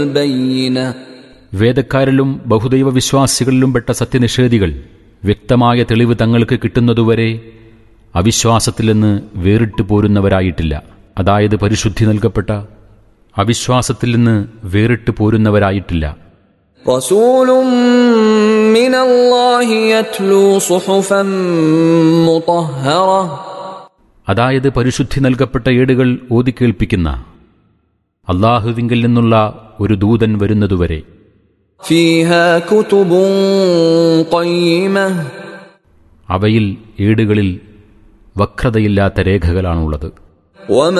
البينة വേദക്കാരിലും ബഹുദൈവ വിശ്വാസികളിലും പെട്ട സത്യനിഷേധികൾ വ്യക്തമായ തെളിവ് തങ്ങൾക്ക് കിട്ടുന്നതുവരെ അവിശ്വാസത്തിൽ നിന്ന് വേറിട്ട് പോരുന്നവരായിട്ടില്ല അതായത് പരിശുദ്ധി നൽകപ്പെട്ട അവിശ്വാസത്തിൽ നിന്ന് വേറിട്ട് പോരുന്നവരായിട്ടില്ല رسول من الله يتلو صحفا مطهرة അതായത് പരിശുദ്ധി നൽകപ്പെട്ട ഏടുകൾ ഓതിക്കേൾപ്പിക്കുന്ന അള്ളാഹുവിങ്കിൽ നിന്നുള്ള ഒരു ദൂതൻ വരുന്നതുവരെ فيها كتب قيمة അവയിൽ ഏടുകളിൽ വക്രതയില്ലാത്ത രേഖകളാണുള്ളത് وما